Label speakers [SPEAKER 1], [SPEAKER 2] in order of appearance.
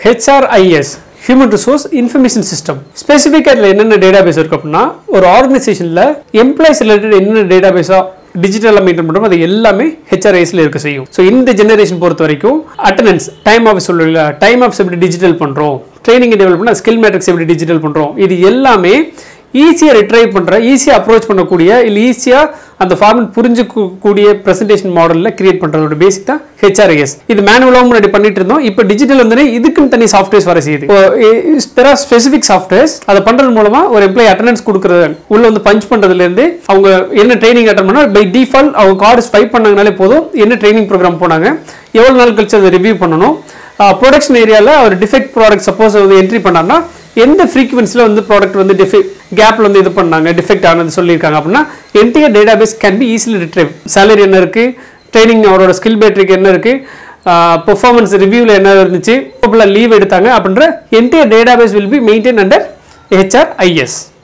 [SPEAKER 1] ஹெச்ஆர்ஐஎஸ் human resource information system ஸ்பெசிஃபிக்காக இதில் என்னென்ன டேட்டாபேஸ் இருக்கு அப்படின்னா ஒரு ஆர்கனைசேஷனில் எம்ப்ளாய்ஸ் ரிலேட்டட் என்னென்ன டேட்டாபேஸாக டிஜிட்டலாக மெயின்டைன் பண்ணுறோம் அது எல்லாமே ஹெச்ஆர்ஐஸில் இருக்க செய்யும் ஸோ இந்த ஜெனரேஷன் பொறுத்த வரைக்கும் அட்டண்டன்ஸ் டைம் ஆஃப் சொல்லுவீங்களா டைம் ஆஃப்ஸ் எப்படி டிஜிட்டல் பண்ணுறோம் ட்ரைனிங் டெவலப் பண்ண ஸ்கில் மேட்ரிக்ஸ் எப்படி டிஜிட்டல் பண்ணுறோம் இது எல்லாமே ஈஸியாக ரிட்ரைவ் பண்ணுற ஈஸியாக அப்ரோச் பண்ணக்கூடிய இல்லை ஈஸியாக அந்த ஃபார்மெட் புரிஞ்சுக்கூடிய ப்ரெசன்டேஷன் மாடலில் கிரியேட் பண்ணுறதோட பேசிக் தான் ஹெச்ஆர்ஐஎஸ் இது மேனுவலாகவும் முன்னாடி பண்ணிட்டு இருந்தோம் இப்போ டிஜிட்டல் வந்து இதுக்குன்னு தனி சாஃப்ட்வேர்ஸ் வர செய்யுது தெர் ஆர் ஸ்பெசிஃபிக் சாஃப்ட்வேர்ஸ் அதை பண்ணுறது மூலமாக ஒரு எம்ப்ளாயி அட்டண்டன்ஸ் கொடுக்குறது உள்ள வந்து பஞ்ச் பண்ணுறதுலேருந்து அவங்க என்ன ட்ரைனிங் அட்டன் பண்ணால் பை டிஃபால்ட் அவங்க கார்டு ஸ்வைப் பண்ணாங்கனாலே போதும் என்ன ட்ரைனிங் ப்ரோக்ராம் போனாங்க எவ்வளோ நாள் கழிச்சு அதை ரிவ்யூ பண்ணணும் ப்ரொடக்ஷன் ஏரியாவில் அவர் டிஃபெக்ட் ப்ராடக்ட் சப்போஸ் வந்து என்ட்ரி பண்ணார்னா எந்த ஃப்ரீக்வன்சியில் வந்து ப்ராடக்ட் வந்து டிஃபெக்ட் கேப்பில் வந்து இது பண்ணாங்க டிஃபெக்ட் ஆனது சொல்லியிருக்காங்க அப்படின்னா entire database can be easily retrieve salary என்ன இருக்குது ட்ரைனிங் அவரோட ஸ்கில் பேட்ரிக்கு என்ன இருக்குது பெர்ஃபார்மன்ஸ் ரிவ்யூவில் என்ன இருந்துச்சு லீவ் எடுத்தாங்க அப்படின்ற entire database will be maintain under ஹெச்ஆர்ஐஎஸ்